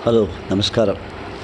hello നമസ്കാരം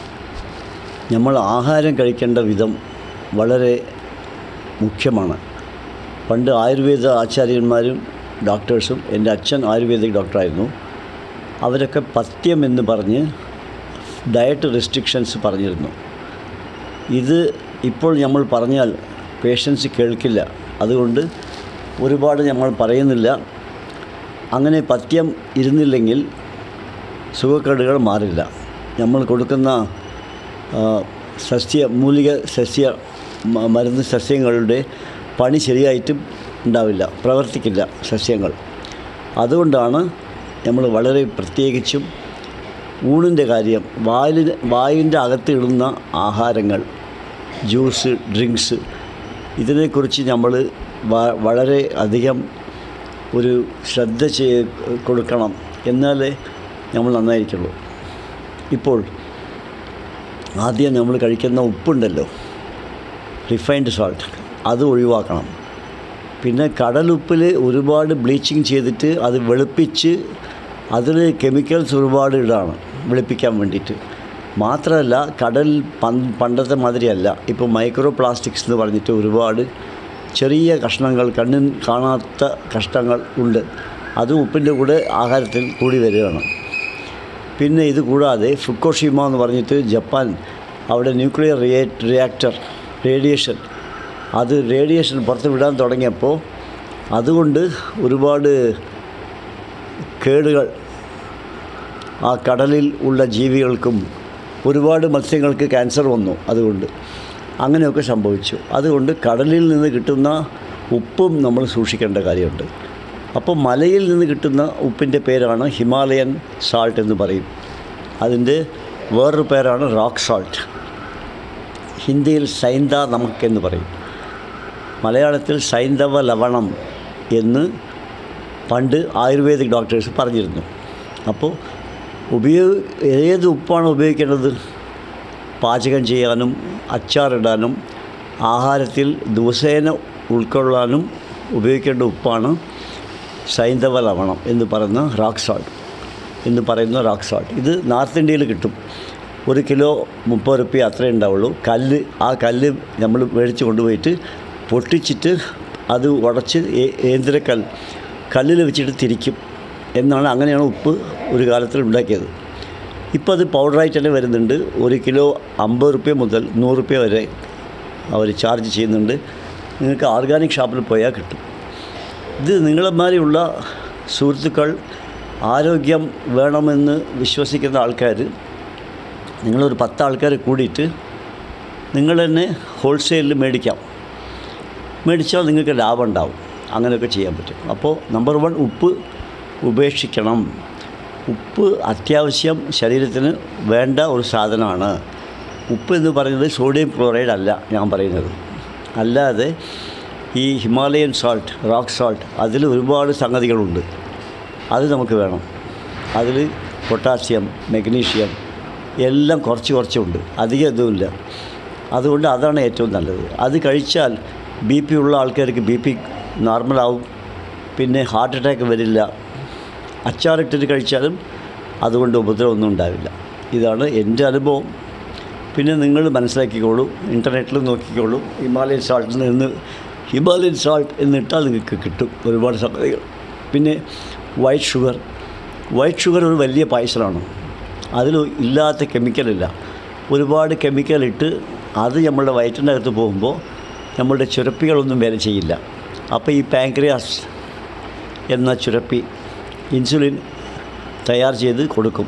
നമ്മൾ ആഹാരം കഴിക്കേണ്ട വിധം വളരെ മുഖ്യമാണ് പണ്ട് ആയുർവേദ ആചാര്യന്മാരും ഡോക്ടേഴ്സും എൻ്റെ അച്ഛൻ ആയുർവേദിക് ഡോക്ടറായിരുന്നു അവരൊക്കെ പഥ്യം എന്ന് പറഞ്ഞ് ഡയറ്റ് റെസ്ട്രിക്ഷൻസ് പറഞ്ഞിരുന്നു ഇത് ഇപ്പോൾ നമ്മൾ പറഞ്ഞാൽ പേഷ്യൻസ് കേൾക്കില്ല അതുകൊണ്ട് ഒരുപാട് നമ്മൾ പറയുന്നില്ല അങ്ങനെ പഥ്യം ഇരുന്നില്ലെങ്കിൽ സുഖക്കേടുകൾ മാറില്ല നമ്മൾ കൊടുക്കുന്ന ആ, സസ്യ മൂലിക സസ്യ മ- മരുന്ന് സസ്യങ്ങളുടെ പണി ശരിയായിട്ടും ഉണ്ടാവില്ല പ്രവർത്തിക്കില്ല സസ്യങ്ങൾ അതുകൊണ്ടാണ് നമ്മൾ വളരെ പ്രത്യേകിച്ചും ഊണിൻ്റെ കാര്യം വായിൽ വായിൻ്റെ അകത്ത് ഇടുന്ന ആഹാരങ്ങൾ ജ്യൂസ് ഡ്രിങ്ക്സ് ഇതിനെക്കുറിച്ച് നമ്മൾ വ- വളരെ അധികം ഒരു ശ്രദ്ധ ചെയ് കൊടുക്കണം എന്നാലേ നമ്മൾ നന്നായിരിക്കുള്ളൂ ഇപ്പോൾ ആദ്യം നമ്മൾ കഴിക്കുന്ന ഉപ്പുണ്ടല്ലോ റിഫൈൻഡ് സാൾട്ട് അത് ഒഴിവാക്കണം പിന്നെ കടലുപ്പിൽ ഒരുപാട് ബ്ലീച്ചിങ് ചെയ്തിട്ട് അത് വെളുപ്പിച്ച് അതിൽ കെമിക്കൽസ് ഒരുപാട് ഇടാണ് വെളുപ്പിക്കാൻ വേണ്ടിയിട്ട് മാത്രമല്ല കടൽ പൻ പണ്ടത്തെ മാതിരിയല്ല ഇപ്പോൾ മൈക്രോ പ്ലാസ്റ്റിക്സ് എന്ന് പറഞ്ഞിട്ട് ഒരുപാട് ചെറിയ കഷ്ണങ്ങൾ കണ്ണിന് കാണാത്ത കഷ്ണങ്ങൾ ഉണ്ട് അതും ഉപ്പിൻ്റെ കൂടെ ആഹാരത്തിൽ കൂടി വരികയാണ് പിന്നെ ഇത് കൂടാതെ ഫുക്കോഷിമ എന്ന് പറഞ്ഞിട്ട് ജപ്പാൻ അവിടെ ന്യൂക്ലിയർ റിയേ റിയാക്ടർ റേഡിയേഷൻ അത് റേഡിയേഷൻ പുറത്ത് വിടാൻ തുടങ്ങിയപ്പോൾ അതുകൊണ്ട് ഒരുപാട് കേടുകൾ ആ കടലിൽ ഉള്ള ജീവികൾക്കും ഒരുപാട് മത്സ്യങ്ങൾക്ക് ക്യാൻസർ വന്നു അതുകൊണ്ട് അങ്ങനെയൊക്കെ സംഭവിച്ചു അതുകൊണ്ട് കടലിൽ നിന്ന് കിട്ടുന്ന ഉപ്പും നമ്മൾ സൂക്ഷിക്കേണ്ട കാര്യമുണ്ട് അപ്പോൾ മലയിൽ നിന്ന് കിട്ടുന്ന ഉപ്പിൻ്റെ പേരാണ് ഹിമാലയൻ സാൾട്ട് എന്ന് പറയും അതിൻ്റെ വേറൊരു പേരാണ് റോക്ക് സാൾട്ട് ഹിന്ദിയിൽ സൈന്ത നമുക്കെന്ന് പറയും മലയാളത്തിൽ സൈന്ധവ ലവണം എന്ന് പണ്ട് ആയുർവേദിക് ഡോക്ടേഴ്സ് പറഞ്ഞിരുന്നു അപ്പോൾ ഉപയോഗ ഏത് ഉപ്പാണ് ഉപയോഗിക്കേണ്ടത് പാചകം ചെയ്യാനും അച്ചാറിടാനും ആഹാരത്തിൽ ദിവസേന ഉൾക്കൊള്ളാനും ഉപയോഗിക്കേണ്ട ഉപ്പാണ് സൈന്ധവ ലവണം എന്ന് പറയുന്ന റോക്ക് സാൾട്ട് എന്ന് പറയുന്ന റോക്ക് സാൾട്ട് ഇത് നോർത്ത് ഇന്ത്യയിൽ കിട്ടും ഒരു കിലോ മുപ്പത് റുപ്യ അത്രേ ഉണ്ടാവുള്ളൂ കല്ല് ആ കല്ല് നമ്മൾ മേടിച്ച് കൊണ്ടുപോയിട്ട് പൊട്ടിച്ചിട്ട് അത് ഉടച്ച് ഏ- ഏന്തിരക്കൽ കല്ലിൽ വെച്ചിട്ട് തിരിക്കും എന്നാണ് അങ്ങനെയാണ് ഉപ്പ് ഒരു കാലത്തിൽ ഉണ്ടാക്കിയത് ഇപ്പോൾ അത് പൗഡറായിട്ട് തന്നെ വരുന്നുണ്ട് ഒരു കിലോ അമ്പത് റുപ്യ മുതൽ നൂറ് റുപ്യ വരെ അവർ ചാർജ് ചെയ്യുന്നുണ്ട് നിങ്ങൾക്ക് ഓർഗാനിക് ഷോപ്പിൽ പോയാൽ കിട്ടും ഇത് നിങ്ങളെമാരിയുള്ള സുഹൃത്തുക്കൾ ആരോഗ്യം വേണമെന്ന് വിശ്വസിക്കുന്ന ആൾക്കാർ നിങ്ങളൊരു പത്ത് ആൾക്കാർ കൂടിയിട്ട് നിങ്ങൾ തന്നെ ഹോൾസെയിലിൽ മേടിക്കാം മേടിച്ചാൽ നിങ്ങൾക്ക് ലാഭം ഉണ്ടാവും അങ്ങനെയൊക്കെ ചെയ്യാൻ പറ്റും അപ്പോൾ നമ്പർ വൺ ഉപ്പ് ഉപേക്ഷിക്കണം ഉപ്പ് അത്യാവശ്യം ശരീരത്തിന് വേണ്ട ഒരു സാധനമാണ് ഉപ്പ് എന്ന് പറയുന്നത് സോഡിയം ക്ലോറൈഡ് അല്ല ഞാൻ പറയുന്നത് അല്ലാതെ ഈ ഹിമാലയൻ സാൾട്ട് റോക്ക് സാൾട്ട് അതിൽ ഒരുപാട് സംഗതികളുണ്ട് അത് നമുക്ക് വേണം അതിൽ പൊട്ടാസ്യം മെഗ്നീഷ്യം എല്ലാം കുറച്ച് കുറച്ചുണ്ട് അധികം ഇതുമില്ല അതുകൊണ്ട് അതാണ് ഏറ്റവും നല്ലത് അത് കഴിച്ചാൽ ബി പി ഉള്ള ആൾക്കാർക്ക് ബി പി നോർമലാവും പിന്നെ ഹാർട്ട് അറ്റാക്ക് വരില്ല അച്ചാറിട്ടിട്ട് കഴിച്ചാലും അതുകൊണ്ട് ഉപദ്രവമൊന്നും ഉണ്ടാവില്ല ഇതാണ് എൻ്റെ അനുഭവം പിന്നെ നിങ്ങൾ മനസ്സിലാക്കിക്കോളൂ ഇൻ്റർനെറ്റിൽ നോക്കിക്കോളൂ ഹിമാലയൻ സാൾട്ടിൽ നിന്ന് ഹിമാലയൻ സാൾട്ട് എന്നിട്ടാൽ നിങ്ങൾക്ക് കിട്ടും ഒരുപാട് സംഗതികൾ പിന്നെ വൈറ്റ് ഷുഗർ വൈറ്റ് ഷുഗർ ഒരു വലിയ പായസമാണ് അതിൽ ഇല്ലാത്ത കെമിക്കലില്ല ഒരുപാട് കെമിക്കൽ ഇട്ട് അത് നമ്മളുടെ വയറ്റിൻ്റെ അകത്ത് പോകുമ്പോൾ നമ്മളുടെ ചുരപ്പികളൊന്നും വേല ചെയ്യില്ല അപ്പോൾ ഈ പാങ്ക്രിയാസ് എന്ന ചുരപ്പി ഇൻസുലിൻ തയ്യാർ ചെയ്ത് കൊടുക്കും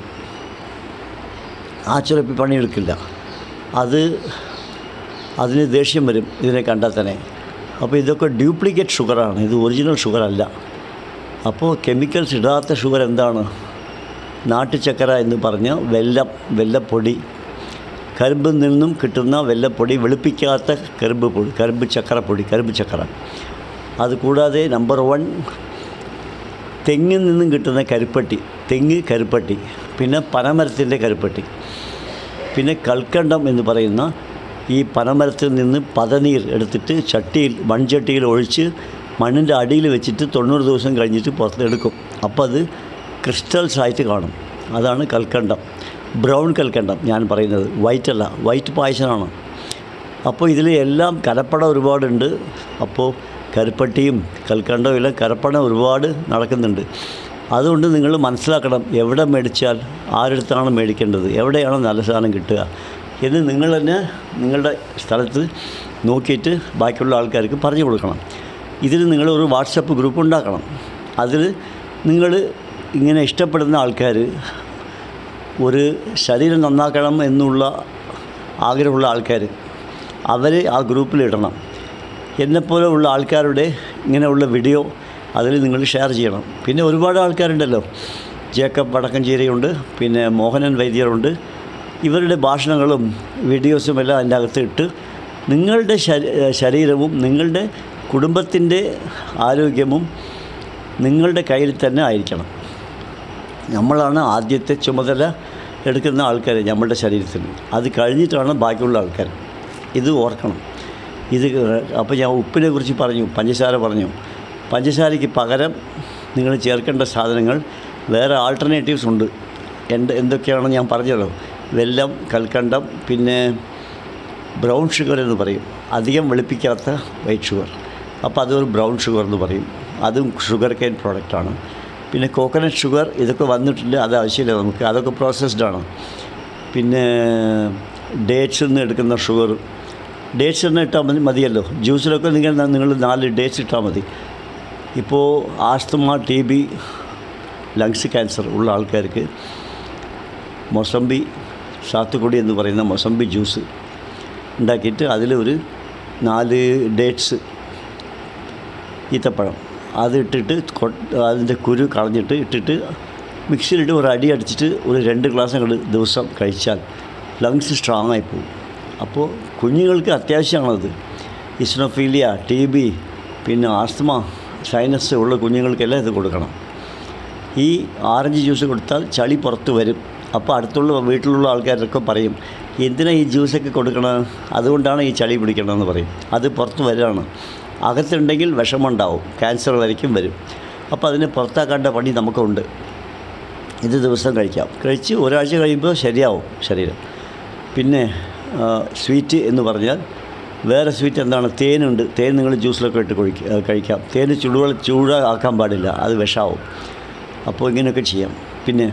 ആ ചുരപ്പി പണിയെടുക്കില്ല അത് അതിന് ദേഷ്യം വരും ഇതിനെ കണ്ടാൽ തന്നെ അപ്പോൾ ഇതൊക്കെ ഡ്യൂപ്ലിക്കേറ്റ് ഷുഗറാണ് ഇത് ഒറിജിനൽ ഷുഗറല്ല അപ്പോൾ കെമിക്കൽസ് ഇടാത്ത ഷുഗർ എന്താണ് നാട്ടുചക്കര എന്ന് പറഞ്ഞ വെല്ലം വെല്ലപ്പൊടി കരിമ്പിൽ നിന്നും കിട്ടുന്ന വെല്ലപ്പൊടി വെളുപ്പിക്കാത്ത കരിമ്പ് പൊടി കരിമ്പ് ചക്കരപ്പൊടി കരിമ്പ് ചക്കര അതുകൂടാതെ നമ്പർ വൺ തെങ്ങിൽ നിന്നും കിട്ടുന്ന കരിപ്പട്ടി തെങ്ങ് കരിപ്പട്ടി പിന്നെ പനമരത്തിൻ്റെ കരിപ്പട്ടി പിന്നെ കൽക്കണ്ടം എന്ന് പറയുന്ന ഈ പനമരത്തിൽ നിന്ന് പതനീർ എടുത്തിട്ട് ചട്ടിയിൽ മൺചട്ടിയിൽ ഒഴിച്ച് മണ്ണിൻ്റെ അടിയിൽ വെച്ചിട്ട് തൊണ്ണൂറ് ദിവസം കഴിഞ്ഞിട്ട് പുറത്തെടുക്കും അപ്പോൾ അത് ക്രിസ്റ്റൽസ് ആയിട്ട് കാണും അതാണ് കൽക്കണ്ടം ബ്രൗൺ കൽക്കണ്ടം ഞാൻ പറയുന്നത് വൈറ്റ് അല്ല വൈറ്റ് പായസനാണ് അപ്പോൾ ഇതിൽ എല്ലാം കലപ്പട ഒരുപാടുണ്ട് അപ്പോൾ കരുപ്പട്ടിയും കൽക്കണ്ടവും എല്ലാം കരപ്പട ഒരുപാട് നടക്കുന്നുണ്ട് അതുകൊണ്ട് നിങ്ങൾ മനസ്സിലാക്കണം എവിടെ മേടിച്ചാൽ ആരെടുത്താണ് മേടിക്കേണ്ടത് എവിടെയാണ് നല്ല സാധനം കിട്ടുക എന്ന് നിങ്ങൾ തന്നെ നിങ്ങളുടെ സ്ഥലത്ത് നോക്കിയിട്ട് ബാക്കിയുള്ള ആൾക്കാർക്ക് പറഞ്ഞു കൊടുക്കണം ഇതിൽ നിങ്ങൾ ഒരു വാട്സപ്പ് ഗ്രൂപ്പ് ഉണ്ടാക്കണം അതിൽ നിങ്ങൾ ഇങ്ങനെ ഇഷ്ടപ്പെടുന്ന ആൾക്കാർ ഒരു ശരീരം നന്നാക്കണം എന്നുള്ള ആഗ്രഹമുള്ള ആൾക്കാർ അവർ ആ ഗ്രൂപ്പിൽ ഇടണം എന്നെപ്പോലെ ഉള്ള ആൾക്കാരുടെ ഇങ്ങനെയുള്ള വീഡിയോ അതിൽ നിങ്ങൾ ഷെയർ ചെയ്യണം പിന്നെ ഒരുപാട് ആൾക്കാരുണ്ടല്ലോ ജേക്കബ് വടക്കഞ്ചേരിയുണ്ട് പിന്നെ മോഹനൻ വൈദ്യരുണ്ട് ഇവരുടെ ഭാഷണങ്ങളും വീഡിയോസും എല്ലാം അതിൻ്റെ അകത്ത് ഇട്ട് നിങ്ങളുടെ ശരീ- ശരീരവും നിങ്ങളുടെ കുടുംബത്തിൻ്റെ ആരോഗ്യവും നിങ്ങളുടെ കയ്യിൽ തന്നെ ആയിരിക്കണം നമ്മളാണ് ആദ്യത്തെ ചുമതല എടുക്കുന്ന ആൾക്കാർ നമ്മളുടെ ശരീരത്തിൽ അത് കഴിഞ്ഞിട്ടാണ് ബാക്കിയുള്ള ആൾക്കാർ ഇത് ഓർക്കണം ഇത് അപ്പോൾ ഞാൻ ഉപ്പിനെ കുറിച്ച് പറഞ്ഞു പഞ്ചസാര പറഞ്ഞു പഞ്ചസാരയ്ക്ക് പകരം നിങ്ങൾ ചേർക്കേണ്ട സാധനങ്ങൾ വേറെ ആൾട്ടർനേറ്റീവ്സ് ഉണ്ട് എന്ത് എന്തൊക്കെയാണെന്ന് ഞാൻ പറഞ്ഞല്ലോ വെല്ലം കൽക്കണ്ടം പിന്നെ ബ്രൗൺ ഷുഗർ എന്ന് പറയും അധികം വെളുപ്പിക്കാത്ത വൈറ്റ് ഷുഗർ അപ്പോൾ അതൊരു ബ്രൗൺ ഷുഗർ എന്ന് പറയും അതും ഷുഗർ കെയിൻ പ്രോഡക്റ്റാണ് പിന്നെ കോക്കനട്ട് ഷുഗർ ഇതൊക്കെ വന്നിട്ടില്ല അത് ആവശ്യമില്ല നമുക്ക് അതൊക്കെ പ്രോസസ്ഡ് ആണ് പിന്നെ ഡേറ്റ്സിൽ നിന്ന് എടുക്കുന്ന ഷുഗർ ഡേറ്റ്സ് തന്നെ ഇട്ടാൽ മതി മതിയല്ലോ ജ്യൂസിലൊക്കെ നിങ്ങൾ നിങ്ങൾ നാല് ഡേറ്റ്സ് ഇട്ടാൽ മതി ഇപ്പോൾ asthma T B lungs cancer ഉള്ള ആൾക്കാർക്ക് മൊസംബി സാത്തുക്കുടി എന്ന് പറയുന്ന മൊസംബി ജ്യൂസ് ഉണ്ടാക്കിയിട്ട് അതിലൊരു നാല് ഡേറ്റ്സ് ഈത്തപ്പഴം അത് ഇട്ടിട്ട് കൊ- അതിൻ്റെ കുരു കളഞ്ഞിട്ട് ഇട്ടിട്ട് മിക്സിയിലിട്ട് ഒരു അടി അടിച്ചിട്ട് ഒരു രണ്ട് ഗ്ലാസ് അങ്ങോട്ട് ദിവസം കഴിച്ചാൽ ലങ്സ് സ്ട്രോങ് ആയി പോകും അപ്പോൾ കുഞ്ഞുങ്ങൾക്ക് അത്യാവശ്യമാണത് ഇസ്നോഫീലിയ ടി ബി പിന്നെ ആസ്തമ സൈനസ് ഉള്ള കുഞ്ഞുങ്ങൾക്കെല്ലാം ഇത് കൊടുക്കണം ഈ ആറഞ്ച് ജ്യൂസ് കൊടുത്താൽ ചളി പുറത്ത് വരും അപ്പോൾ അടുത്തുള്ള വീട്ടിലുള്ള ആൾക്കാരൊക്കെ പറയും എന്തിനാ ഈ ജ്യൂസൊക്കെ കൊടുക്കണം അതുകൊണ്ടാണ് ഈ ചളി പിടിക്കണമെന്ന് പറയും അത് പുറത്ത് വരികയാണ് അകത്തുണ്ടെങ്കിൽ വിഷമുണ്ടാവും ക്യാൻസർ വരയ്ക്കും വരും അപ്പോൾ അതിനെ പുറത്താക്കേണ്ട പണി നമുക്കുണ്ട് ഇത് ദിവസം കഴിക്കാം കഴിച്ച് ഒരാഴ്ച കഴിയുമ്പോൾ ശരിയാവും ശരീരം പിന്നെ ആ, സ്വീറ്റ് എന്ന് പറഞ്ഞാൽ വേറെ സ്വീറ്റ് എന്താണ് തേനുണ്ട് തേൻ നിങ്ങൾ ജ്യൂസിലൊക്കെ ഇട്ട് കുഴിക്ക കഴിക്കാം തേന് ചുടുവെള്ളം ചൂടാക്കാൻ പാടില്ല അത് വിഷമാവും അപ്പോൾ ഇങ്ങനെയൊക്കെ ചെയ്യാം പിന്നെ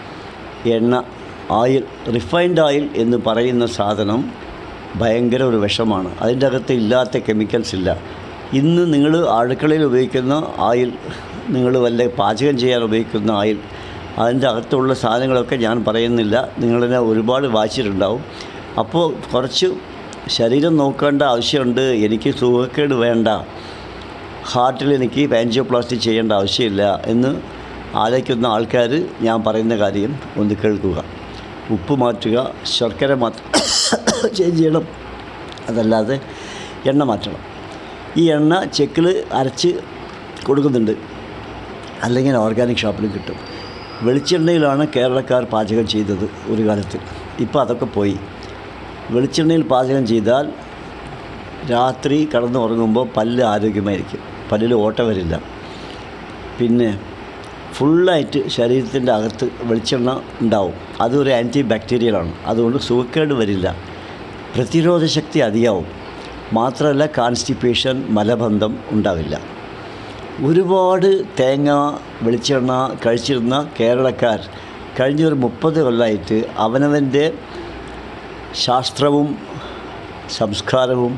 എണ്ണ ഓയിൽ റിഫൈൻഡ് ഓയിൽ എന്ന് പറയുന്ന സാധനം ഭയങ്കര ഒരു വിഷമാണ് അതിൻ്റെ അകത്ത് ഇല്ലാത്ത കെമിക്കൽസ് ഇല്ല ഇന്ന് നിങ്ങൾ അടുക്കളയിൽ ഉപയോഗിക്കുന്ന ഓയിൽ നിങ്ങൾ വല്ല പാചകം ചെയ്യാൻ ഉപയോഗിക്കുന്ന ഓയിൽ അതിൻ്റെ അകത്തുള്ള സാധനങ്ങളൊക്കെ ഞാൻ പറയുന്നില്ല നിങ്ങളെന്നെ ഒരുപാട് വായിച്ചിട്ടുണ്ടാവും അപ്പോൾ കുറച്ച് ശരീരം നോക്കേണ്ട ആവശ്യമുണ്ട് എനിക്ക് സുഖക്കേട് വേണ്ട ഹാർട്ടിൽ എനിക്ക് ആൻജിയോപ്ലാസ്റ്റി ചെയ്യേണ്ട ആവശ്യമില്ല എന്ന് ആലോചിക്കുന്ന ആൾക്കാർ ഞാൻ പറയുന്ന കാര്യം ഒന്ന് കേൾക്കുക ഉപ്പ് മാറ്റുക ശർക്കര മാറ്റം ചേഞ്ച് ചെയ്യണം അതല്ലാതെ എണ്ണ മാറ്റണം ഈ എണ്ണ ചെക്കിൽ അരച്ച് കൊടുക്കുന്നുണ്ട് അല്ലെങ്കിൽ ഓർഗാനിക് ഷോപ്പിലും കിട്ടും വെളിച്ചെണ്ണയിലാണ് കേരളക്കാർ പാചകം ചെയ്തത് ഒരു കാലത്ത് ഇപ്പോൾ അതൊക്കെ പോയി വെളിച്ചെണ്ണയിൽ പാചകം ചെയ്താൽ രാത്രി കടന്ന് ഉറങ്ങുമ്പോൾ പല്ല് ആരോഗ്യമായിരിക്കും പല്ലിൽ ഓട്ട വരില്ല പിന്നെ ഫുള്ളായിട്ട് ശരീരത്തിൻ്റെ അകത്ത് വെളിച്ചെണ്ണ ഉണ്ടാവും അതൊരു ആൻറ്റി ബാക്ടീരിയലാണ് അതുകൊണ്ട് സുഖക്കേട് വരില്ല പ്രതിരോധ ശക്തി അധികമാവും മാത്രമല്ല കോൺസ്റ്റിപ്പേഷൻ മലബന്ധം ഉണ്ടാവില്ല ഒരുപാട് തേങ്ങ വെളിച്ചെണ്ണ കഴിച്ചിരുന്ന കേരളക്കാർ കഴിഞ്ഞ ഒരു മുപ്പത് കൊല്ലമായിട്ട് അവനവൻ്റെ ശാസ്ത്രവും സംസ്കാരവും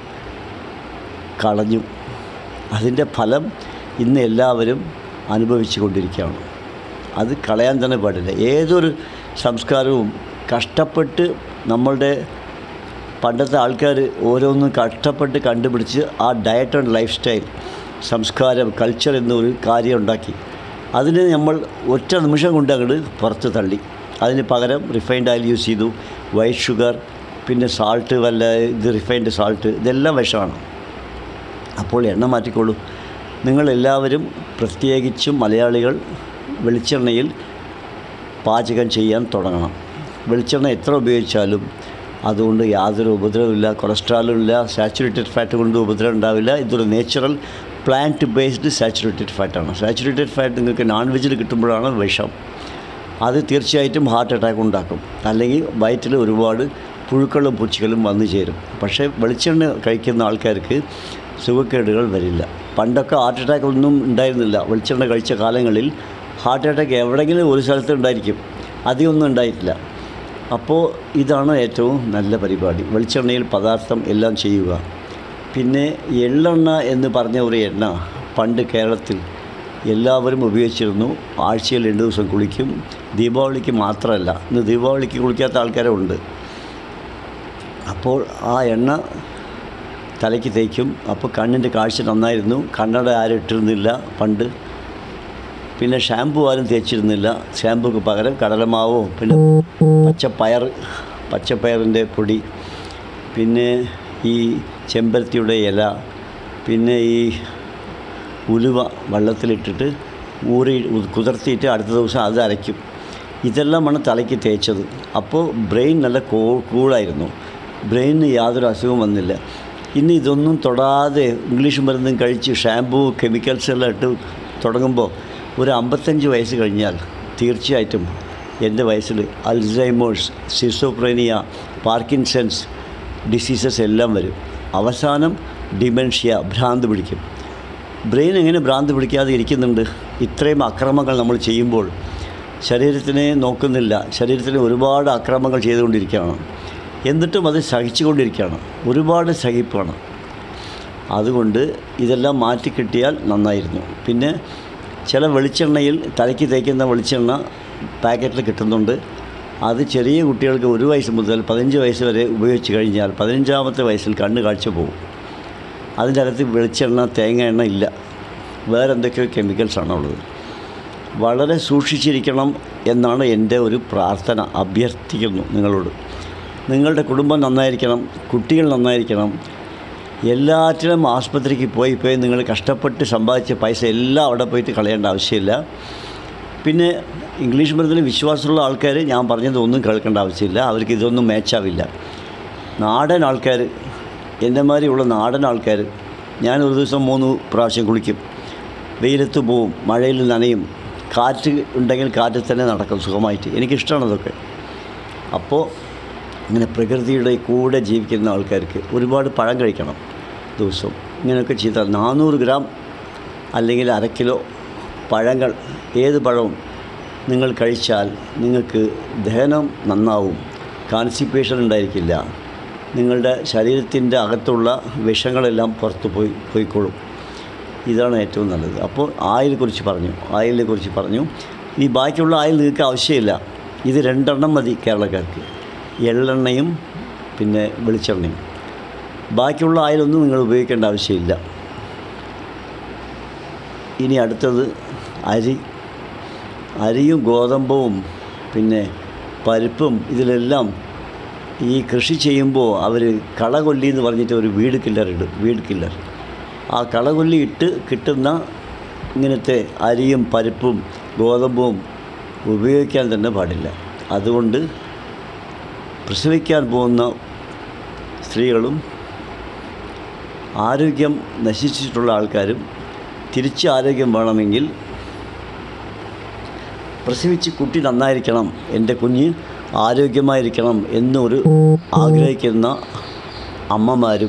കളഞ്ഞു അതിൻ്റെ ഫലം ഇന്ന് എല്ലാവരും അനുഭവിച്ചു കൊണ്ടിരിക്കുകയാണ് അത് കളയാൻ തന്നെ പാടില്ല ഏതൊരു സംസ്കാരവും കഷ്ടപ്പെട്ട് നമ്മളുടെ പണ്ടത്തെ ആൾക്കാർ ഓരോന്നും കഷ്ടപ്പെട്ട് കണ്ടുപിടിച്ച് ആ ഡയറ്റ് ആൻഡ് ലൈഫ് സ്റ്റൈൽ സംസ്കാരം കൾച്ചർ എന്നൊരു കാര്യം ഉണ്ടാക്കി അതിനെ നമ്മൾ ഒറ്റ നിമിഷം കൊണ്ട് അങ്ങോട്ട് പുറത്ത് തള്ളി അതിന് പകരം റിഫൈൻഡ് ഓയിൽ യൂസ് ചെയ്തു വൈറ്റ് ഷുഗർ പിന്നെ സാൾട്ട് വല്ല ഇത് റിഫൈൻഡ് സാൾട്ട് ഇതെല്ലാം വിഷമാണ് അപ്പോൾ എണ്ണ മാറ്റിക്കോളൂ നിങ്ങളെല്ലാവരും പ്രത്യേകിച്ചും മലയാളികൾ വെളിച്ചെണ്ണയിൽ പാചകം ചെയ്യാൻ തുടങ്ങണം വെളിച്ചെണ്ണ എത്ര ഉപയോഗിച്ചാലും അതുകൊണ്ട് യാതൊരു ഉപദ്രവമില്ല കൊളസ്ട്രോളും ഇല്ല സാച്ചുറേറ്റഡ് ഫാറ്റ് കൊണ്ട് ഉപദ്രവം ഉണ്ടാവില്ല ഇതൊരു നേച്ചുറൽ പ്ലാന്റ് ബേസ്ഡ് സാച്ചുറേറ്റഡ് ഫാറ്റാണ് സാച്ചുറേറ്റഡ് ഫാറ്റ് നിങ്ങൾക്ക് നോൺ വെജിൽ കിട്ടുമ്പോഴാണ് വിഷം അത് തീർച്ചയായിട്ടും ഹാർട്ട് അറ്റാക്ക് ഉണ്ടാക്കും അല്ലെങ്കിൽ വയറ്റിൽ ഒരുപാട് പുഴുക്കളും പൂച്ചികളും വന്നു ചേരും പക്ഷേ വെളിച്ചെണ്ണ കഴിക്കുന്ന ആൾക്കാർക്ക് സുഖക്കേടുകൾ വരില്ല പണ്ടൊക്കെ ഹാർട്ട് അറ്റാക്ക് ഒന്നും ഉണ്ടായിരുന്നില്ല വെളിച്ചെണ്ണ കഴിച്ച കാലങ്ങളിൽ ഹാർട്ട് അറ്റാക്ക് എവിടെയെങ്കിലും ഒരു സ്ഥലത്ത് ഉണ്ടായിരിക്കും അധികമൊന്നും ഉണ്ടായിട്ടില്ല അപ്പോൾ ഇതാണ് ഏറ്റവും നല്ല പരിപാടി വെളിച്ചെണ്ണയിൽ പദാർത്ഥം എല്ലാം ചെയ്യുക പിന്നെ എള്ളെണ്ണ എന്ന് പറഞ്ഞ ഒരു എണ്ണ പണ്ട് കേരളത്തിൽ എല്ലാവരും ഉപയോഗിച്ചിരുന്നു ആഴ്ചയിൽ രണ്ട് ദിവസം കുളിക്കും ദീപാവലിക്ക് മാത്രമല്ല ഇന്ന് ദീപാവലിക്ക് കുളിക്കാത്ത ആൾക്കാരും ഉണ്ട് അപ്പോൾ ആ എണ്ണ തലയ്ക്ക് തേക്കും അപ്പോൾ കണ്ണിൻ്റെ കാഴ്ച നന്നായിരുന്നു കണ്ണട ആരും ഇട്ടിരുന്നില്ല പണ്ട് പിന്നെ ഷാമ്പു ആരും തേച്ചിരുന്നില്ല ഷാമ്പുക്ക് പകരം കടലമാവോ പിന്നെ പച്ചപ്പയർ പച്ചപ്പയറിൻ്റെ പൊടി പിന്നെ ഈ ചെമ്പരത്തിയുടെ ഇല പിന്നെ ഈ ഉലുവ വെള്ളത്തിലിട്ടിട്ട് ഊറി ഉ- കുതിർത്തിയിട്ട് അടുത്ത ദിവസം അത് അരയ്ക്കും ഇതെല്ലാമാണ് തലയ്ക്ക് തേച്ചത് അപ്പോൾ ബ്രെയിൻ നല്ല കൂ കൂളായിരുന്നു ബ്രെയിനിന് യാതൊരു അസുഖവും വന്നില്ല ഇനി ഇതൊന്നും തൊടാതെ ഇംഗ്ലീഷ് മരുന്നും കഴിച്ച് ഷാമ്പൂ കെമിക്കൽസ് എല്ലാം ഇട്ട് തുടങ്ങുമ്പോൾ ഒരു അമ്പത്തഞ്ച് വയസ്സ് കഴിഞ്ഞാൽ തീർച്ചയായിട്ടും എൻ്റെ വയസ്സിൽ അൽസൈമേഴ്സ് സിസോപ്രേനിയ പാർക്കിൻസൺസ് ഡിസീസസ് എല്ലാം വരും അവസാനം ഡിമെൻഷ്യ ഭ്രാന്ത് പിടിക്കും ബ്രെയിൻ എങ്ങനെ ഭ്രാന്ത് പിടിക്കാതെ ഇരിക്കുന്നുണ്ട് ഇത്രയും അക്രമങ്ങൾ നമ്മൾ ചെയ്യുമ്പോൾ ശരീരത്തിനെ നോക്കുന്നില്ല ശരീരത്തിന് ഒരുപാട് അക്രമങ്ങൾ ചെയ്തുകൊണ്ടിരിക്കുകയാണ് എന്നിട്ടും അത് സഹിച്ചുകൊണ്ടിരിക്കുകയാണ് ഒരുപാട് സഹിപ്പാണ് അതുകൊണ്ട് ഇതെല്ലാം മാറ്റി കിട്ടിയാൽ നന്നായിരുന്നു പിന്നെ ചില വെളിച്ചെണ്ണയിൽ തലയ്ക്ക് തേക്കുന്ന വെളിച്ചെണ്ണ പാക്കറ്റിൽ കിട്ടുന്നുണ്ട് അത് ചെറിയ കുട്ടികൾക്ക് ഒരു വയസ്സ് മുതൽ പതിനഞ്ച് വയസ്സ് വരെ ഉപയോഗിച്ച് കഴിഞ്ഞാൽ പതിനഞ്ചാമത്തെ വയസ്സിൽ കണ്ണ് കാഴ്ച പോകും അതിൻ്റെ അകത്ത് വെളിച്ചെണ്ണ തേങ്ങ എണ്ണ ഇല്ല വേറെ എന്തൊക്കെയോ കെമിക്കൽസാണ് ഉള്ളത് വളരെ സൂക്ഷിച്ചിരിക്കണം എന്നാണ് എൻ്റെ ഒരു പ്രാർത്ഥന അഭ്യർത്ഥിക്കുന്നു നിങ്ങളോട് നിങ്ങളുടെ കുടുംബം നന്നായിരിക്കണം കുട്ടികൾ നന്നായിരിക്കണം എല്ലാറ്റിനും ആസ്പത്രിക്ക് പോയി പോയി നിങ്ങൾ കഷ്ടപ്പെട്ട് സമ്പാദിച്ച പൈസ എല്ലാം അവിടെ പോയിട്ട് കളയേണ്ട ആവശ്യമില്ല പിന്നെ ഇംഗ്ലീഷ് മരുന്നിൽ വിശ്വാസമുള്ള ആൾക്കാർ ഞാൻ പറഞ്ഞതൊന്നും കേൾക്കേണ്ട ആവശ്യമില്ല അവർക്ക് ഇതൊന്നും മാച്ചാവില്ല നാടൻ ആൾക്കാർ എൻ്റെ മാതിരിയുള്ള നാടൻ ആൾക്കാർ ഞാൻ ഒരു ദിവസം മൂന്ന് പ്രാവശ്യം കുളിക്കും വെയിലത്ത് പോവും മഴയിൽ നനയും കാറ്റ് ഉണ്ടെങ്കിൽ കാറ്റിൽ തന്നെ നടക്കും സുഖമായിട്ട് എനിക്കിഷ്ടമാണ് അതൊക്കെ അപ്പോൾ ഇങ്ങനെ പ്രകൃതിയുടെ കൂടെ ജീവിക്കുന്ന ആൾക്കാർക്ക് ഒരുപാട് പഴം കഴിക്കണം ദിവസവും ഇങ്ങനെയൊക്കെ ചെയ്താൽ നാനൂറ് ഗ്രാം അല്ലെങ്കിൽ അര കിലോ പഴങ്ങൾ ഏത് പഴവും നിങ്ങൾ കഴിച്ചാൽ നിങ്ങൾക്ക് ദഹനം നന്നാവും കോൺസിപ്പേഷൻ ഉണ്ടായിരിക്കില്ല നിങ്ങളുടെ ശരീരത്തിൻ്റെ അകത്തുള്ള വിഷങ്ങളെല്ലാം പുറത്ത് പോയി പോയിക്കോളും ഇതാണ് ഏറ്റവും നല്ലത് അപ്പോൾ ആയിലിനെ കുറിച്ച് പറഞ്ഞു ആയിലിനെ കുറിച്ച് പറഞ്ഞു ഈ ബാക്കിയുള്ള ആയിൽ നിങ്ങൾക്ക് ആവശ്യമില്ല ഇത് രണ്ടെണ്ണം മതി കേരളക്കാർക്ക് എള്ളെണ്ണയും പിന്നെ വെളിച്ചെണ്ണയും ബാക്കിയുള്ള ആയിലൊന്നും നിങ്ങൾ ഉപയോഗിക്കേണ്ട ആവശ്യമില്ല ഇനി അടുത്തത് അരി അരിയും ഗോതമ്പവും പിന്നെ പരിപ്പും ഇതിലെല്ലാം ഈ കൃഷി ചെയ്യുമ്പോൾ അവർ കളകൊല്ലി എന്ന് പറഞ്ഞിട്ട് ഒരു വീട് കില്ലർ ഇടും വീട് കില്ലർ ആ കളകൊല്ലി ഇട്ട് കിട്ടുന്ന ഇങ്ങനത്തെ അരിയും പരിപ്പും ഗോതമ്പും ഉപയോഗിക്കാൻ തന്നെ പാടില്ല അതുകൊണ്ട് പ്രസവിക്കാൻ പോകുന്ന സ്ത്രീകളും ആരോഗ്യം നശിച്ചിട്ടുള്ള ആൾക്കാരും തിരിച്ച് ആരോഗ്യം വേണമെങ്കിൽ പ്രസവിച്ച് കുട്ടി നന്നായിരിക്കണം എൻ്റെ കുഞ്ഞ് ആരോഗ്യമായിരിക്കണം എന്നൊരു ആഗ്രഹിക്കുന്ന അമ്മമാരും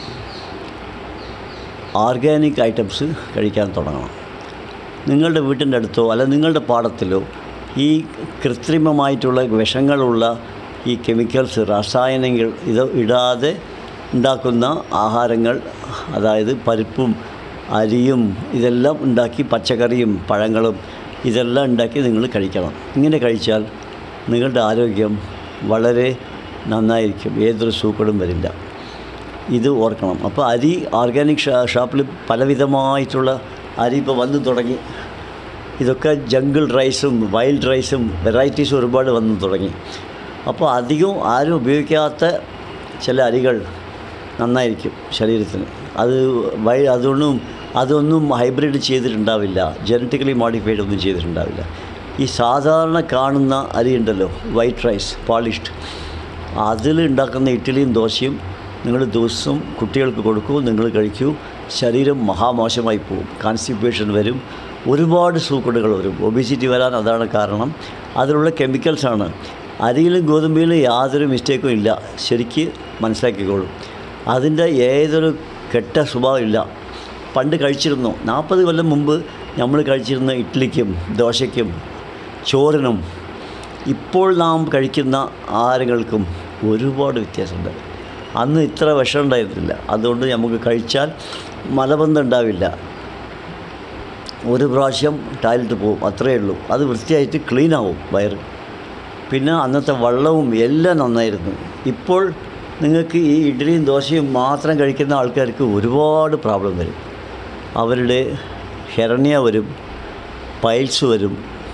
ഓർഗാനിക് ഐറ്റംസ് കഴിക്കാൻ തുടങ്ങണം നിങ്ങളുടെ വീട്ടിൻ്റെ അടുത്തോ അല്ല നിങ്ങളുടെ പാടത്തിലോ ഈ കൃത്രിമമായിട്ടുള്ള വിഷങ്ങളുള്ള ഈ കെമിക്കൽസ് രാസായനങ്ങൾ ഇത് ഇടാതെ ഉണ്ടാക്കുന്ന ആഹാരങ്ങൾ അതായത് പരിപ്പും അരിയും ഇതെല്ലാം ഉണ്ടാക്കി പച്ചക്കറിയും പഴങ്ങളും ഇതെല്ലാം ഉണ്ടാക്കി നിങ്ങൾ കഴിക്കണം ഇങ്ങനെ കഴിച്ചാൽ നിങ്ങളുടെ ആരോഗ്യം വളരെ നന്നായിരിക്കും ഏതൊരു സൂക്കടും വരില്ല ഇത് ഓർക്കണം അപ്പോൾ അരി ഓർഗാനിക് ഷാ ഷോപ്പിൽ പലവിധമായിട്ടുള്ള അരി ഇപ്പോൾ വന്നു തുടങ്ങി ഇതൊക്കെ ജംഗിൾ റൈസും വൈൽഡ് റൈസും വെറൈറ്റീസും ഒരുപാട് വന്നു തുടങ്ങി അപ്പോൾ അധികം ആരും ഉപയോഗിക്കാത്ത ചില അരികൾ നന്നായിരിക്കും ശരീരത്തിന് അത് വൈ അതൊന്നും അതൊന്നും ഹൈബ്രിഡ് ചെയ്തിട്ടുണ്ടാവില്ല ജനറ്റിക്കലി മോഡിഫൈഡ് ഒന്നും ചെയ്തിട്ടുണ്ടാവില്ല ഈ സാധാരണ കാണുന്ന അരി ഉണ്ടല്ലോ വൈറ്റ് റൈസ് പോളിഷ്ഡ് അതിൽ ഉണ്ടാക്കുന്ന ഇഡ്ഡലിയും ദോശയും നിങ്ങൾ ദിവസവും കുട്ടികൾക്ക് കൊടുക്കൂ നിങ്ങൾ കഴിക്കൂ ശരീരം മഹാമോശമായി പോകും കോൺസ്റ്റിപ്പേഷൻ വരും ഒരുപാട് സൂക്കടുകൾ വരും ഒബിസിറ്റി വരാൻ അതാണ് കാരണം അതിലുള്ള കെമിക്കൽസാണ് അരിയിലും ഗോതമ്പിലും യാതൊരു മിസ്റ്റേക്കും ഇല്ല ശരിക്ക് മനസ്സിലാക്കിക്കോളൂ അതിൻ്റെ ഏതൊരു കെട്ട സ്വഭാവം ഇല്ല പണ്ട് കഴിച്ചിരുന്നു നാൽപ്പത് കൊല്ലം മുമ്പ് നമ്മൾ കഴിച്ചിരുന്ന ഇഡ്ഡലിക്കും ദോശയ്ക്കും ചോറിനും ഇപ്പോൾ നാം കഴിക്കുന്ന ആഹാരങ്ങൾക്കും ഒരുപാട് വ്യത്യാസമുണ്ട് അന്ന് ഇത്ര വിഷം ഉണ്ടായിരുന്നില്ല അതുകൊണ്ട് നമുക്ക് കഴിച്ചാൽ മലബന്ധം ഉണ്ടാവില്ല ഒരു പ്രാവശ്യം ടോയ്ലറ്റ് പോകും അത്രയേ ഉള്ളൂ അത് വൃത്തിയായിട്ട് ക്ലീൻ ആവും വയറ് പിന്നെ അന്നത്തെ വെള്ളവും എല്ലാം നന്നായിരുന്നു ഇപ്പോൾ നിങ്ങൾക്ക് ഈ ഇഡ്ഡലിയും ദോശയും മാത്രം കഴിക്കുന്ന ആൾക്കാർക്ക് ഒരുപാട് പ്രോബ്ലം വരും അവരുടെ ഹെറണിയ വരും പൈൽസ് വരും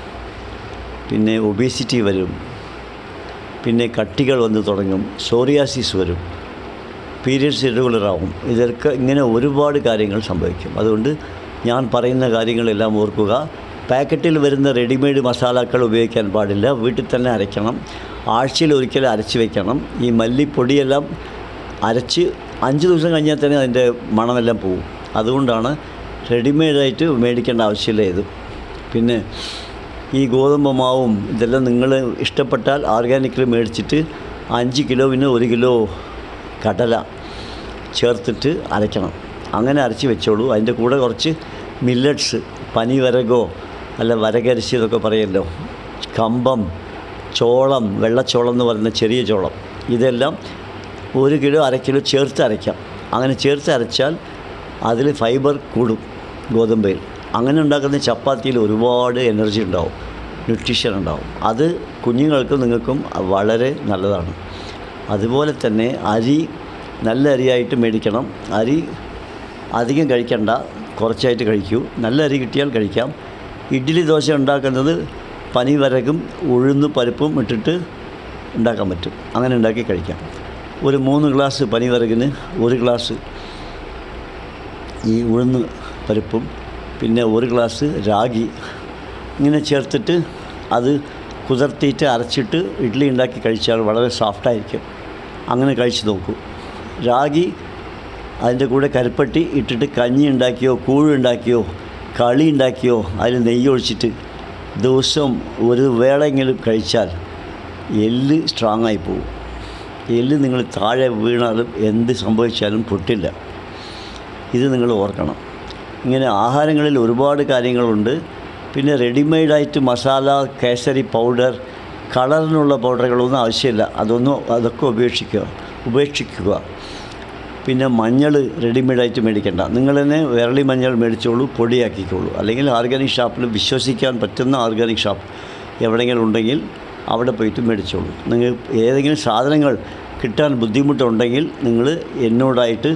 പിന്നെ ഒബേസിറ്റി വരും പിന്നെ കട്ടികൾ വന്ന് തുടങ്ങും സോറിയാസിസ് വരും പീരിയഡ്സ് ഇറഗുലർ ആവും ഇതൊക്കെ ഇങ്ങനെ ഒരുപാട് കാര്യങ്ങൾ സംഭവിക്കും അതുകൊണ്ട് ഞാൻ പറയുന്ന കാര്യങ്ങളെല്ലാം ഓർക്കുക പാക്കറ്റിൽ വരുന്ന റെഡിമെയ്ഡ് മസാലകൾ ഉപയോഗിക്കാൻ പാടില്ല വീട്ടിൽ തന്നെ അരയ്ക്കണം ആഴ്ചയിൽ ഒരിക്കൽ അരച്ച് വെക്കണം ഈ മല്ലിപ്പൊടിയെല്ലാം അരച്ച് അഞ്ച് ദിവസം കഴിഞ്ഞാൽ തന്നെ അതിൻ്റെ മണമെല്ലാം പോകും അതുകൊണ്ടാണ് റെഡിമെയ്ഡായിട്ട് മേടിക്കേണ്ട ആവശ്യമില്ല ഇത് പിന്നെ ഈ ഗോതമ്പ് മാവും ഇതെല്ലാം നിങ്ങൾ ഇഷ്ടപ്പെട്ടാൽ ഓർഗാനിക്കിൽ മേടിച്ചിട്ട് അഞ്ച് കിലോവിന് ഒരു കിലോ കടല ചേർത്തിട്ട് അരയ്ക്കണം അങ്ങനെ അരച്ച് വെച്ചോളൂ അതിൻ്റെ കൂടെ കുറച്ച് മില്ലറ്റ്സ് പനി വരകോ അല്ല വരകരിശി എന്നൊക്കെ പറയല്ലോ കമ്പം ചോളം വെള്ളച്ചോളം എന്ന് പറയുന്ന ചെറിയ ചോളം ഇതെല്ലാം ഒരു കിലോ അര കിലോ ചേർത്ത് അരയ്ക്കാം അങ്ങനെ ചേർത്ത് അരച്ചാൽ അതിൽ ഫൈബർ കൂടും ഗോതമ്പയിൽ അങ്ങനെ ഉണ്ടാക്കുന്ന ചപ്പാത്തിയിൽ ഒരുപാട് എനർജി ഉണ്ടാവും ന്യൂട്രീഷൻ ഉണ്ടാവും അത് കുഞ്ഞുങ്ങൾക്കും നിങ്ങൾക്കും വളരെ നല്ലതാണ് അതുപോലെ തന്നെ അരി നല്ല അരിയായിട്ട് മേടിക്കണം അരി അധികം കഴിക്കണ്ട കുറച്ചായിട്ട് കഴിക്കൂ നല്ല അരി കിട്ടിയാൽ കഴിക്കാം ഇഡ്ഡലി ദോശ ഉണ്ടാക്കുന്നത് പനി വരകും ഉഴുന്ന് പരിപ്പും ഇട്ടിട്ട് ഉണ്ടാക്കാൻ പറ്റും അങ്ങനെ ഉണ്ടാക്കി കഴിക്കാം ഒരു മൂന്ന് ഗ്ലാസ് പനി വരകിന് ഒരു ഗ്ലാസ് ഈ ഉഴുന്ന് പരിപ്പും പിന്നെ ഒരു ഗ്ലാസ് രാഗി ഇങ്ങനെ ചേർത്തിട്ട് അത് കുതിർത്തിയിട്ട് അരച്ചിട്ട് ഇഡ്ഡലി ഉണ്ടാക്കി കഴിച്ചാൽ വളരെ സോഫ്റ്റായിരിക്കും അങ്ങനെ കഴിച്ച് നോക്കൂ രാഗി അതിൻ്റെ കൂടെ കരിപ്പട്ടി ഇട്ടിട്ട് കഞ്ഞി ഉണ്ടാക്കിയോ കൂഴ് ഉണ്ടാക്കിയോ കളി ഉണ്ടാക്കിയോ അതിൽ നെയ്യ് ഒഴിച്ചിട്ട് ദിവസം ഒരു വേളെങ്കിലും കഴിച്ചാൽ എല്ല് സ്ട്രോങ് ആയി പോകും എല്ല് നിങ്ങൾ താഴെ വീണാലും എന്ത് സംഭവിച്ചാലും പൊട്ടില്ല ഇത് നിങ്ങൾ ഓർക്കണം ഇങ്ങനെ ആഹാരങ്ങളിൽ ഒരുപാട് കാര്യങ്ങളുണ്ട് പിന്നെ റെഡിമെയ്ഡായിട്ട് മസാല കേസരി പൗഡർ കളറിനുള്ള പൗഡറുകളൊന്നും ആവശ്യമില്ല അതൊന്നും അതൊക്കെ ഉപേക്ഷിക്കുക ഉപേക്ഷിക്കുക പിന്നെ മഞ്ഞൾ റെഡിമെയ്ഡായിട്ട് മേടിക്കേണ്ട നിങ്ങൾ തന്നെ വിരളി മഞ്ഞൾ മേടിച്ചോളൂ പൊടിയാക്കിക്കോളൂ അല്ലെങ്കിൽ ഓർഗാനിക് ഷാപ്പിൽ വിശ്വസിക്കാൻ പറ്റുന്ന ഓർഗാനിക് ഷാപ്പ് എവിടെയെങ്കിലും ഉണ്ടെങ്കിൽ അവിടെ പോയിട്ട് മേടിച്ചോളൂ നിങ്ങൾ ഏതെങ്കിലും സാധനങ്ങൾ കിട്ടാൻ ബുദ്ധിമുട്ടുണ്ടെങ്കിൽ നിങ്ങൾ എന്നോടായിട്ട്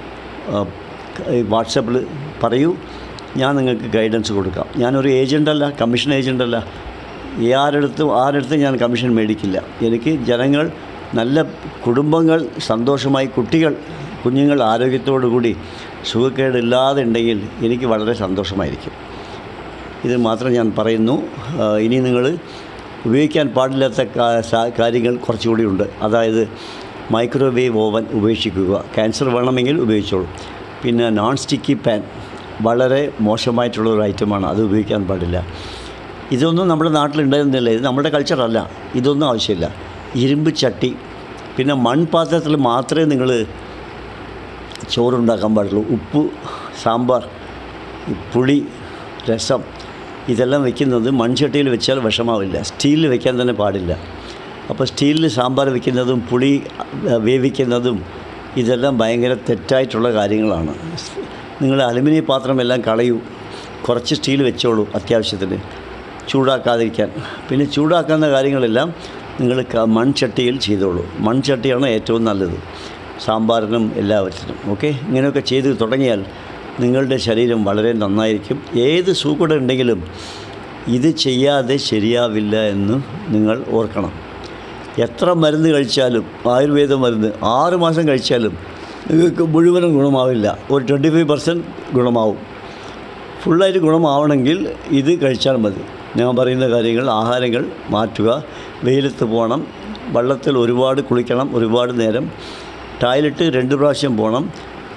വാട്സപ്പിൽ പറയൂ ഞാൻ നിങ്ങൾക്ക് ഗൈഡൻസ് കൊടുക്കാം ഞാനൊരു ഏജൻ്റല്ല കമ്മീഷൻ ഏജൻ്റല്ല ആരടുത്തും ആരടുത്തും ഞാൻ കമ്മീഷൻ മേടിക്കില്ല എനിക്ക് ജനങ്ങൾ നല്ല കുടുംബങ്ങൾ സന്തോഷമായി കുട്ടികൾ കുഞ്ഞുങ്ങൾ ആരോഗ്യത്തോടു കൂടി സുഖക്കേടില്ലാതെ ഉണ്ടെങ്കിൽ എനിക്ക് വളരെ സന്തോഷമായിരിക്കും ഇത് മാത്രം ഞാൻ പറയുന്നു ആ, ഇനി നിങ്ങൾ ഉപയോഗിക്കാൻ പാടില്ലാത്ത കാ- സാ- കാര്യങ്ങൾ കുറച്ചുകൂടി ഉണ്ട് അതായത് മൈക്രോവേവ് ഓവൻ ഉപേക്ഷിക്കുക ക്യാൻസർ വേണമെങ്കിൽ ഉപയോഗിച്ചോളൂ പിന്നെ നോൺ സ്റ്റിക്കി പാൻ വളരെ മോശമായിട്ടുള്ള ഒരു ഐറ്റമാണ് അത് ഉപയോഗിക്കാൻ പാടില്ല ഇതൊന്നും നമ്മുടെ നാട്ടിലുണ്ടായിരുന്നില്ല ഇത് നമ്മുടെ കൾച്ചറല്ല ഇതൊന്നും ആവശ്യമില്ല ഇരുമ്പ് ചട്ടി പിന്നെ മൺപാത്രത്തിൽ മാത്രമേ നിങ്ങൾ ചോറുണ്ടാക്കാൻ പാടുള്ളൂ ഉപ്പ് സാമ്പാർ ഈ പുളി രസം ഇതെല്ലാം വെക്കുന്നത് മൺചട്ടിയിൽ വെച്ചാൽ വിഷമാവില്ല സ്റ്റീലിൽ വെക്കാൻ തന്നെ പാടില്ല അപ്പോൾ സ്റ്റീലിൽ സാമ്പാർ വെക്കുന്നതും പുളി അഹ്, വേവിക്കുന്നതും ഇതെല്ലാം ഭയങ്കര തെറ്റായിട്ടുള്ള കാര്യങ്ങളാണ് നിങ്ങൾ അലുമിനിയം പാത്രമെല്ലാം കളയൂ കുറച്ച് സ്റ്റീൽ വെച്ചോളൂ അത്യാവശ്യത്തിന് ചൂടാക്കാതിരിക്കാൻ പിന്നെ ചൂടാക്കുന്ന കാര്യങ്ങളെല്ലാം നിങ്ങൾ ക- മൺചട്ടിയിൽ ചെയ്തോളൂ മൺചട്ടിയാണ് ഏറ്റവും നല്ലത് സാമ്പാറിനും എല്ലാവറ്റിനും ഓക്കെ ഇങ്ങനെയൊക്കെ ചെയ്ത് തുടങ്ങിയാൽ നിങ്ങളുടെ ശരീരം വളരെ നന്നായിരിക്കും ഏത് സൂക്കട ഉണ്ടെങ്കിലും ഇത് ചെയ്യാതെ ശരിയാവില്ല എന്ന് നിങ്ങൾ ഓർക്കണം എത്ര മരുന്ന് കഴിച്ചാലും ആയുർവേദ മരുന്ന് ആറ് മാസം കഴിച്ചാലും നിങ്ങൾക്ക് മുഴുവനും ഗുണമാവില്ല ഒരു ട്വൻറ്റി ഫൈവ് പെർസെൻറ്റ് ഗുണമാവും ഫുള്ളായിട്ട് ഗുണമാവണമെങ്കിൽ ഇത് കഴിച്ചാൽ മതി ഞാൻ പറയുന്ന കാര്യങ്ങൾ ആഹാരങ്ങൾ മാറ്റുക വെയിലത്ത് പോകണം വെള്ളത്തിൽ ഒരുപാട് കുളിക്കണം ഒരുപാട് നേരം ടോയ്ലറ്റ് രണ്ട് പ്രാവശ്യം പോകണം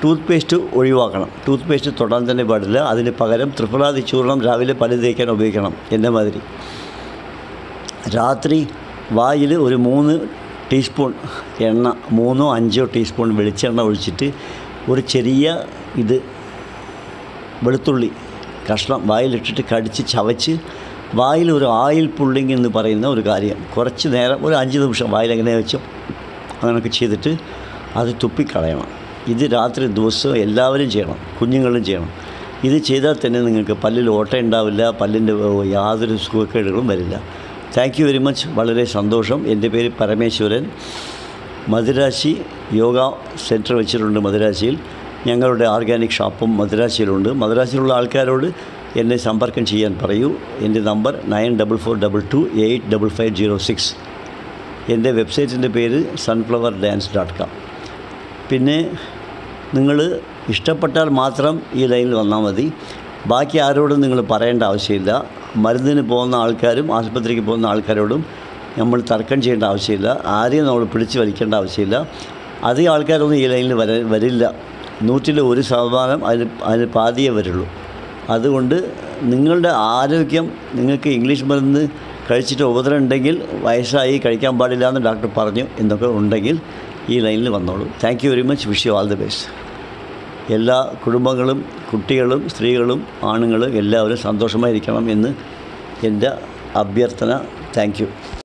ടൂത്ത് പേസ്റ്റ് ഒഴിവാക്കണം ടൂത്ത് പേസ്റ്റ് തൊടാൻ തന്നെ പാടില്ല അതിന് പകരം ത്രിഫലാദി ചൂർണം രാവിലെ പല്ല് തേക്കാൻ ഉപയോഗിക്കണം എന്നെ മാതിരി രാത്രി വായിൽ ഒരു മൂന്ന് ടീസ്പൂൺ എണ്ണ മൂന്നോ അഞ്ചോ ടീസ്പൂൺ വെളിച്ചെണ്ണ ഒഴിച്ചിട്ട് ഒരു ചെറിയ ഇത് വെളുത്തുള്ളി കഷ്ണം വായിലിട്ടിട്ട് കടിച്ച് ചവച്ച് വായിൽ ഒരു ആയിൽ പുള്ളിങ് എന്ന് പറയുന്ന ഒരു കാര്യം കുറച്ച് നേരം ഒരു അഞ്ച് നിമിഷം വായിൽ എങ്ങനെ വെച്ചോ അങ്ങനെയൊക്കെ ചെയ്തിട്ട് അത് തുപ്പിക്കളയണം ഇത് രാത്രി ദിവസവും എല്ലാവരും ചെയ്യണം കുഞ്ഞുങ്ങളും ചെയ്യണം ഇത് ചെയ്താൽ തന്നെ നിങ്ങൾക്ക് പല്ലിൽ ഓട്ട ഉണ്ടാവില്ല പല്ലിൻ്റെ യാതൊരു സുഖക്കേടുകളും വരില്ല താങ്ക് യു വെരി മച്ച് വളരെ സന്തോഷം എൻ്റെ പേര് പരമേശ്വരൻ മദിരാശി യോഗ സെൻറ്റർ വെച്ചിട്ടുണ്ട് മദിരാശിയിൽ ഞങ്ങളുടെ ഓർഗാനിക് ഷോപ്പും മദിരാശിയിലുണ്ട് മദിരാശിയിലുള്ള ആൾക്കാരോട് എന്നെ സമ്പർക്കം ചെയ്യാൻ പറയൂ എൻ്റെ number nine double four double two eight double five zero six എൻ്റെ വെബ്സൈറ്റിൻ്റെ പേര് സൺഫ്ലവർ ഡാൻസ് ഡോട്ട് കോം പിന്നെ നിങ്ങൾ ഇഷ്ടപ്പെട്ടാൽ മാത്രം ഈ ലൈനിൽ വന്നാൽ മതി ബാക്കി ആരോടും നിങ്ങൾ പറയേണ്ട ആവശ്യമില്ല മരുന്നിന് പോകുന്ന ആൾക്കാരും ആശുപത്രിക്ക് പോകുന്ന ആൾക്കാരോടും നമ്മൾ തർക്കം ചെയ്യേണ്ട ആവശ്യമില്ല ആരെയും നമ്മൾ പിടിച്ച് വലിക്കേണ്ട ആവശ്യമില്ല അധികം ആൾക്കാരൊന്നും ഈ ലൈനിൽ വര വരില്ല നൂറ്റിൽ ഒരു ശതമാനം അതിന് അതിന് പാതിയേ വരുള്ളൂ അതുകൊണ്ട് നിങ്ങളുടെ ആരോഗ്യം നിങ്ങൾക്ക് ഇംഗ്ലീഷ് മരുന്ന് കഴിച്ചിട്ട് ഉപദ്രവം ഉണ്ടെങ്കിൽ വയസ്സായി കഴിക്കാൻ പാടില്ല എന്ന് ഡോക്ടർ പറഞ്ഞു എന്നൊക്കെ ഉണ്ടെങ്കിൽ ഈ ലൈനിൽ വന്നോളൂ thank you very much wish you all the best എല്ലാ കുടുംബങ്ങളും കുട്ടികളും സ്ത്രീകളും ആണുങ്ങളും എല്ലാവരും സന്തോഷമായിരിക്കണം എന്ന് എൻ്റെ അഭ്യർത്ഥന താങ്ക് യു